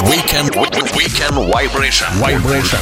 Weekend, weekend vibration. Vibration.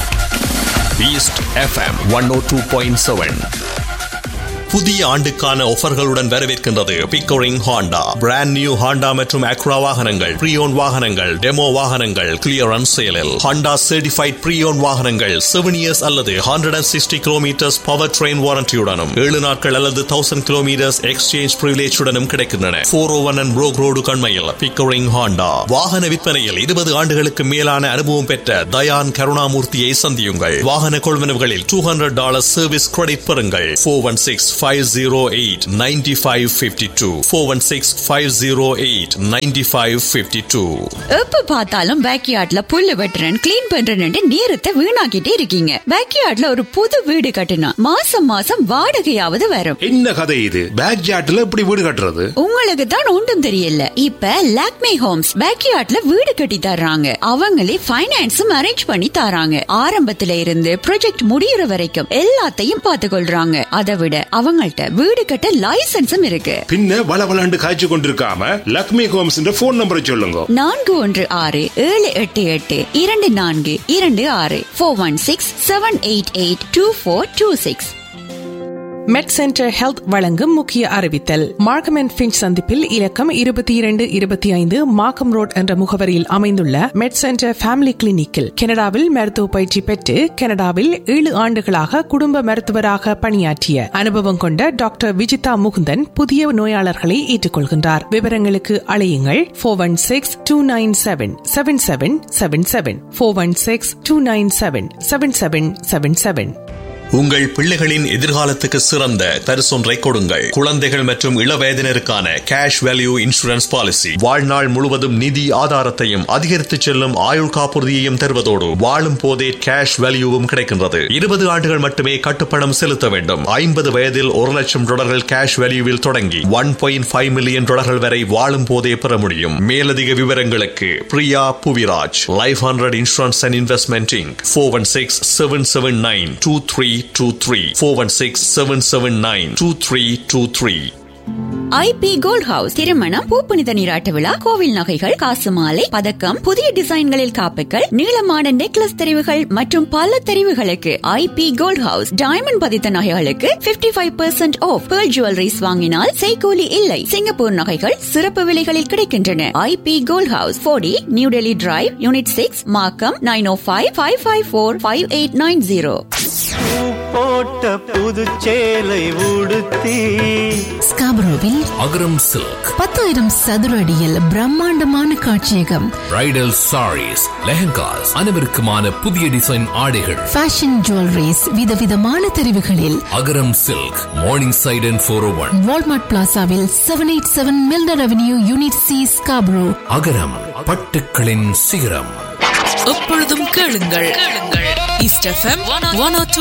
East FM 102.7. புதிய ஆண்டுக்கான ஆஃபர்களுடன் வரவேற்கின்றது Pickering Honda brand new Honda மற்றும் அக்ரா வாகனங்கள் ப்ரீயோன் வாகனங்கள் டெமோ வாகனங்கள் கிளியரன்ஸ் சேலில் ஹாண்டா சர்டிஃபைட் ப்ரீயோன் வாகனங்கள் செவன் இயர்ஸ் அல்லது hundred and sixty kilometres powertrain வாரண்டியுடனும் ஏழு நாட்கள் அல்லது தௌசண்ட் கிலோமீட்டர்ஸ் எக்ஸ்சேஞ்ச் பிரிவிலேஜுடனும் கிடைக்கின்றன four o one and Brock road கண்மையில் பிக்கோரிங் ஹாண்டா வாகன விற்பனையில் இருபது ஆண்டுகளுக்கு மேலான அனுபவம் பெற்ற தயான் கருணாமூர்த்தியை சந்தியுங்கள் வாகன கொள்வனவுகளில் two hundred dollar service credit பெறுங்கள் ஃபோர் ஒன் சிக்ஸ் 508 9552 416 508 9552 எப்ப பார்த்தாலும் பேக்யார்ட்ல புல்லு வெட்டுறேன் கிளீன் பண்றேன்னு நேரத்தை வீணாக்கிட்டே இருக்கீங்க பேக்யார்ட்ல ஒரு புது வீடு கட்டினா மாசம் மாசம் வாடகையாவது வரும் என்ன கதை இது பேக் ஜாட்ல எப்படி வீடு கட்டுறது உங்களுக்கு தான் ஒன்றும் தெரியல இப்ப லாக்மே ஹோம்ஸ் பேக்யார்ட்ல வீடு கட்டி தர்றாங்க அவங்களே பைனான்ஸும் அரேஞ்ச் பண்ணி தராங்க ஆரம்பத்துல இருந்து ப்ராஜெக்ட் முடியற வரைக்கும் எல்லாத்தையும் பார்த்து கொள்றாங்க அதை விட அவங்கள்ட்ட வீடு கட்ட லைசன்ஸும் இருக்கு பின்ன வள வளண்டு காய்ச்சி கொண்டிருக்காம லக்ஷ்மி ஹோம்ஸ் போன் நம்பரை சொல்லுங்க நான்கு ஒன்று ஆறு ஏழு எட்டு எட்டு இரண்டு நான்கு இரண்டு ஆறு four one six seven eight eight two four two six med centre health வழங்கும் முக்கிய அறிவித்தல் மார்க்கம் அண்ட் பிஞ்ச் சந்திப்பில் இலக்கம் இருபத்தி இரண்டு இருபத்தி ஐந்து மார்க்கம் ரோட் என்ற முகவரியில் அமைந்துள்ள மெட் சென்டர் ஃபேமிலி கிளினிக்கில் கனடாவில் மருத்துவ பயிற்சி பெற்று கனடாவில் ஏழு ஆண்டுகளாக குடும்ப மருத்துவராக பணியாற்றிய அனுபவம் கொண்ட டாக்டர் விஜிதா முகுந்தன் புதிய நோயாளர்களை ஏற்றுக்கொள்கின்றார் விவரங்களுக்கு அழையுங்கள் four one six two nine seven seven seven seven seven four one six two nine seven seven seven seven seven உங்கள் பிள்ளைகளின் எதிர்காலத்துக்கு சிறந்த பரிசொன்றை கொடுங்கள் குழந்தைகள் மற்றும் இளவயதினருக்கான கேஷ் வேல்யூ இன்சூரன்ஸ் பாலிசி வாழ்நாள் முழுவதும் நிதி ஆதாரத்தையும் அதிகரித்து செல்லும் ஆயுள் காப்புறுதியையும் தருவதோடு வாழும் போதே கேஷ் வேல்யூவும் கிடைக்கின்றது இருபது ஆண்டுகள் மட்டுமே கட்டுப்பணம் செலுத்த வேண்டும் ஐம்பது வயதில் ஒரு லட்சம் டாலர்கள் கேஷ் வேல்யூவில் தொடங்கி ஒன் பாயிண்ட் ஃபைவ் மில்லியன் டாலர்கள் வரை வாழும் போதே பெற முடியும் மேலதிக விவரங்களுக்கு Priya Puviraj life hundred insurance and investment inc four one six seven seven nine two three 416-779-2323 IP gold house திருமணம் பூப்புனித நீராட்ட விழா கோவில் நகைகள் காசு மாலை பதக்கம் புதிய டிசைன்களில் காப்புகள் நீளமான நெக்லஸ் தெரிவுகள் மற்றும் பல தெரிவுகளுக்கு ஐபி கோல்ட் ஹவுஸ் டைமண்ட் பதித்த நகைகளுக்கு 55% five percent off pearl jewelleries வாங்கினால் செய்கூலி இல்லை சிங்கப்பூர் நகைகள் சிறப்பு விலைகளில் கிடைக்கின்றன ஐபி கோல்ட் ஹவுஸ் போடி New Delhi drive unit six Markham nine o five five five four five eight nine zero போட்ட புதுச்சேலை உடுத்தி ஸ்காபரோவில் அகரம் சில்க் பத்தாயிரம் சதுர அடியில் பிரம்மாண்டமான காட்சியகம் பிரைடல் சாரீஸ் லெஹங்காஸ் அனைவருக்குமான புதிய டிசைன் ஆடைகள் ஃபேஷன் ஜுவல்லரிஸ் விதவிதமான தெரிவுகளில் Agaram silk Morningside and four one Walmart பிளாசாவில் seven eight seven Milner avenue unit C Scarborough Agaram பட்டுக்களின் சிகரம் எப்பொழுதும் கேளுங்கள் கேளுங்கள் East FM one o two